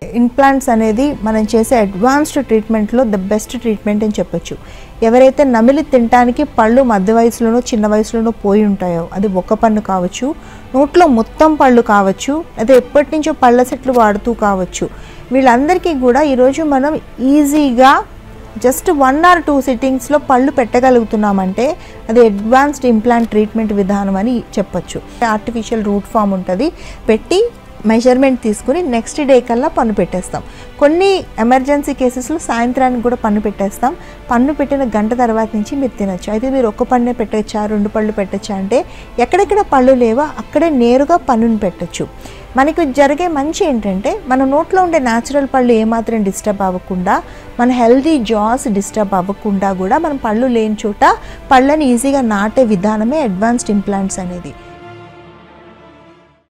implants అనేది మనం చేసే అడ్వాన్స్డ్ ట్రీట్మెంట్లో ద బెస్ట్ ట్రీట్మెంట్ అని చెప్పొచ్చు ఎవరైతే నమిలి తినటానికి పళ్ళు మధ్య వయసులోనో చిన్న వయసులోనో పోయి ఉంటాయో అది ఒక్క పన్ను కావచ్చు నోట్లో మొత్తం పళ్ళు కావచ్చు అదే ఎప్పటి నుంచో పళ్ళ సెట్లు వాడుతూ కావచ్చు వీళ్ళందరికీ కూడా ఈరోజు మనం ఈజీగా జస్ట్ వన్ ఆర్ టూ సిట్టింగ్స్లో పళ్ళు పెట్టగలుగుతున్నామంటే అది అడ్వాన్స్డ్ ఇంప్లాంట్ ట్రీట్మెంట్ విధానం అని చెప్పొచ్చు ఆర్టిఫిషియల్ రూట్ ఫామ్ ఉంటుంది పెట్టి మెజర్మెంట్ తీసుకుని నెక్స్ట్ డే కల్లా పన్ను పెట్టేస్తాం కొన్ని ఎమర్జెన్సీ కేసెస్లో సాయంత్రానికి కూడా పన్ను పెట్టేస్తాం పన్ను పెట్టిన గంట తర్వాత నుంచి మీరు తినొచ్చు అయితే మీరు ఒక్క పన్నే పెట్టచ్చా రెండు పళ్ళు పెట్టచ్చా అంటే ఎక్కడెక్కడ పళ్ళు లేవో అక్కడే నేరుగా పన్నుని పెట్టచ్చు మనకు జరిగే మంచి ఏంటంటే మన నోట్లో ఉండే న్యాచురల్ పళ్ళు ఏమాత్రం డిస్టర్బ్ అవ్వకుండా మన హెల్దీ జాస్ డిస్టర్బ్ అవ్వకుండా కూడా మనం పళ్ళు లేని చోట పళ్ళని ఈజీగా నాటే విధానమే అడ్వాన్స్డ్ ఇంప్లాంట్స్ అనేది